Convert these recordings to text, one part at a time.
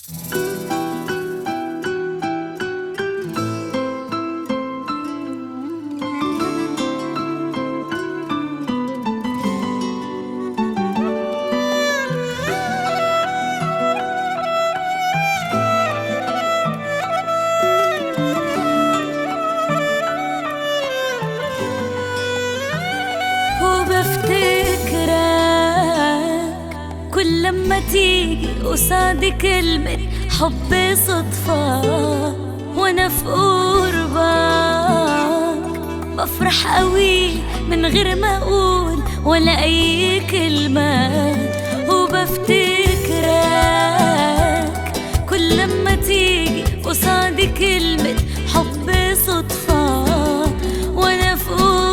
وبفتكرك كل لما تيجي قصادي كلمة حب صدفة وانا في قربك بفرح قوي من غير ما اقول ولا اي كلمة وبفتكرك كل لما تيجي قصادي كلمة حب صدفة وانا في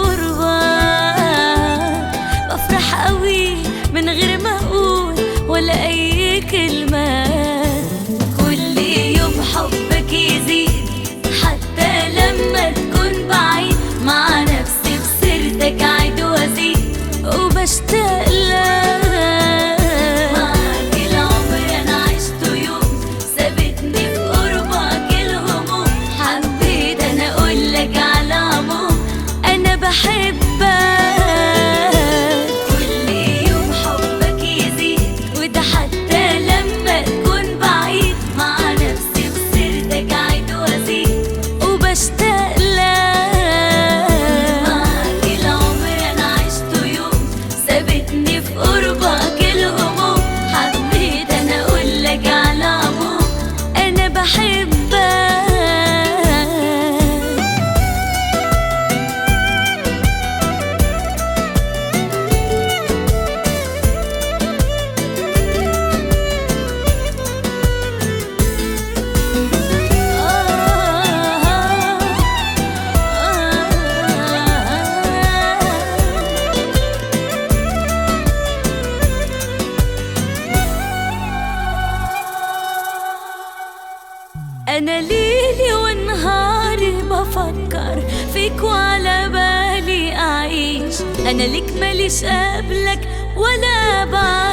قربك بفرح قوي من غير ما اقول ولا اي كلمة كل يوم حبك يزيد حتى لما تكون بعيد مع نفسي بسيرتك عيد وازيد وبشتاق لك معاك العمر انا عشته يوم سابتني في قربك الهموم حبيت انا اقول لك على عموم انا بحبك كل يوم حبك يزيد وده حتى لما تكون بعيد مع نفسي بسيرتك عيد وازيد وبشتاق لك معاك العمر انا عشته يوم سابتني في قربك الهموم حبيت انا اقول لك على عموم انا بحبك أنا ليلي ونهاري بفكر فيك وعلى بالي أعيش أنا لك ماليش قبلك ولا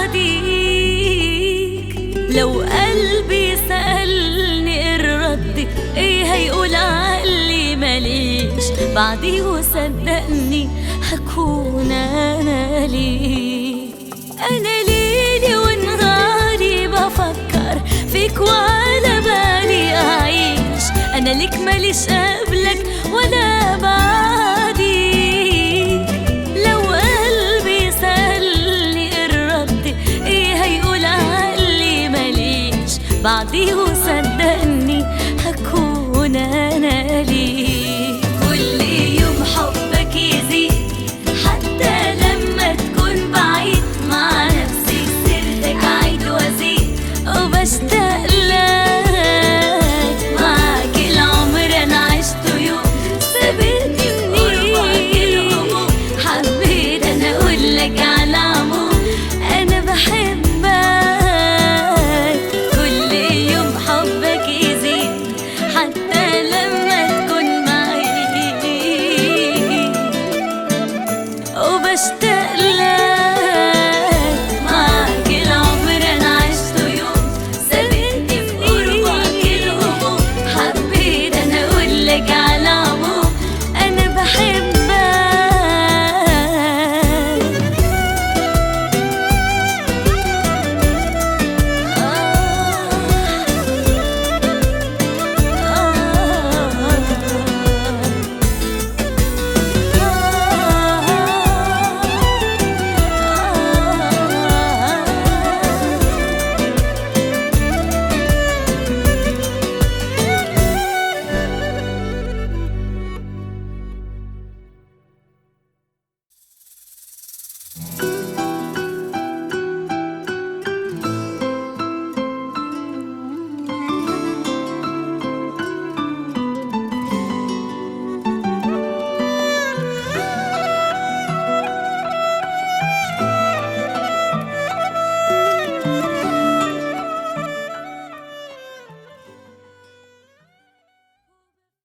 بعديك لو قلبي سألني الرد إيه هيقول عقلي ماليش بعدي وصدقني هكون أنا ليك أنا ليلي ونهاري بفكر فيك وعلى بالي أعيش أنا لك ماليش قبلك ولا بعديك لو قلبي سألني الرد إيه هيقول عقلي ماليش بعدي وصدقني هكون أنا ليك كل يوم حبك يزيد حتى لما تكون بعيد مع نفسي سيرتك عيد وازيد وبشتاق